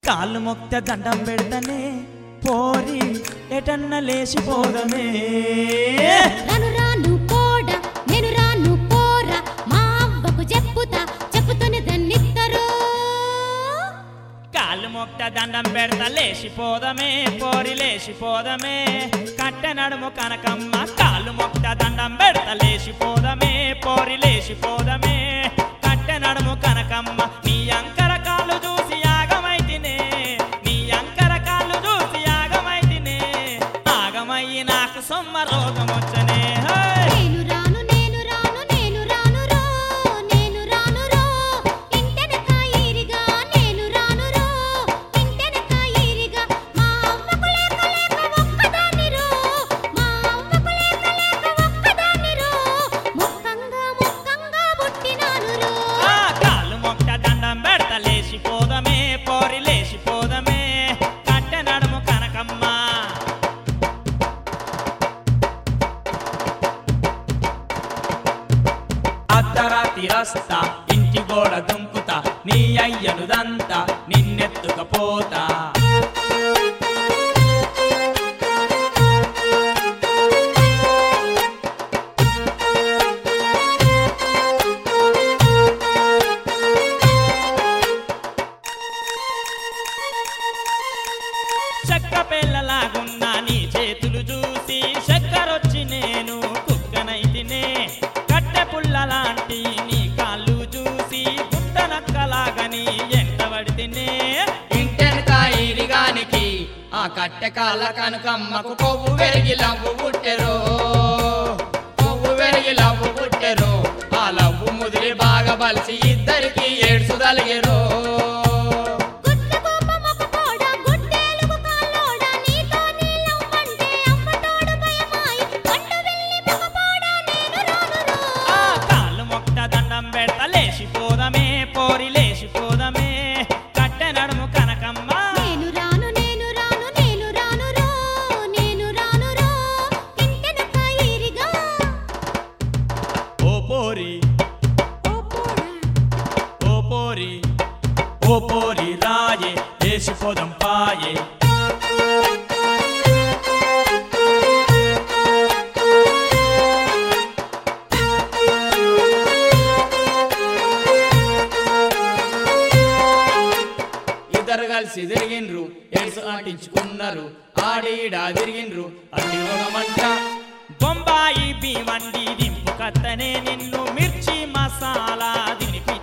కాళ్ళు మొక్త దండం పెడతనే పోరి ఎటన్న లేచిపోదమే రాను రాను పోడా నేను రాను పోరా మా అవ్వకు చెప్పుతా చెప్పుతూనే దాన్నిద్దరు కాళ్ళు మొక్త దండం పెడతా లేచిపోదమే పోరి లేచిపోదమే కట్టె నడుము కనకమ్మ కాళ్ళు మొక్త దండం పెడతా లేచిపోదమే పోరి లేచిపోదమే కట్టె నడుము కనకమ్మ నీ అంకర కాళ్ళు చూసి యాగమైతినే నీ అంకర కాళ్ళు చూసి యాగమైతినే ఆగమయ్యి నాకు సొమ్మ రోగం వచ్చనే హే! నేను రాను నేను రాను నేను రాను రో నేను రాను రో ఇంటెనక ఈరిగా నేను రాను రో ఇంటెనక ఈరిగా మా అవ్వకు లేక లేక ఒక్కదాన్ని రో మా అవ్వకు లేక లేక ఒక్కదాన్ని రో ముక్కంగా ముక్కంగా పుట్టినాను రో ఆ కాళ్ళు మొక్క దండం పెడత లేచిపోదమే పోరి లేచిపోదమే కట్టె నడుము కనకమ్మ అర్ధరాత్రి రస్తా ఇంటి గోడ దుంకుతా నీ అయ్యనుదంతా నిన్నెత్తుకపోతా చెక్క పిల్లలాగున్న నీ చేతులు చూసి చక్కరొచ్చి నేను కుక్కనైతినే కట్టె పుల్లలాంటి నీ కాళ్ళు చూసి పుట్టనక్కలాగని ఎంటబడితేనే ఇంటెనక ఈరిగానికి ఆ కట్టెకాల కనుకమ్మకు కొవ్వు వెరిగి లవ్వు పుట్టెరు కొవ్వు వెరిగి లవ్వు పుట్టెరు ఆ లవ్వు ముదిరి బాగా బలిసి ఇద్దరికి ఏడ్సు తలిగెరు గుడ్ల కోపం ఒక కోడ గుడ్డేలుగు కాల్లోడ నీతో నీలమ్మంటే అమ్మతోడు భయమాయి కొండ వెళ్ళి మగపోడ నేను రాను రో ఆ కాళ్ళు మొక్క దండం పెడత లేచిపోదమే పోరి లేచిపోదమే కట్టె నడుము కనకమ్మ నేను రాను నేను రాను నేను రాను రో నేను రాను రో ఇంటెనక ఈరిగా ఓ పోరి ఓ పోడా ఓ పోరి ఓ పోరి రాయే లేచిపోదం పాయే ఇద్దరు కలిసి తిరిగిండ్రు ఎడుసు ఆటించుకున్నారు ఆడీడా తిరిగిండ్రు అట్టి రోగమంట బొంబాయి బివండి దింపు కత్తనే నిన్ను మిర్చి మసాలా దినిపి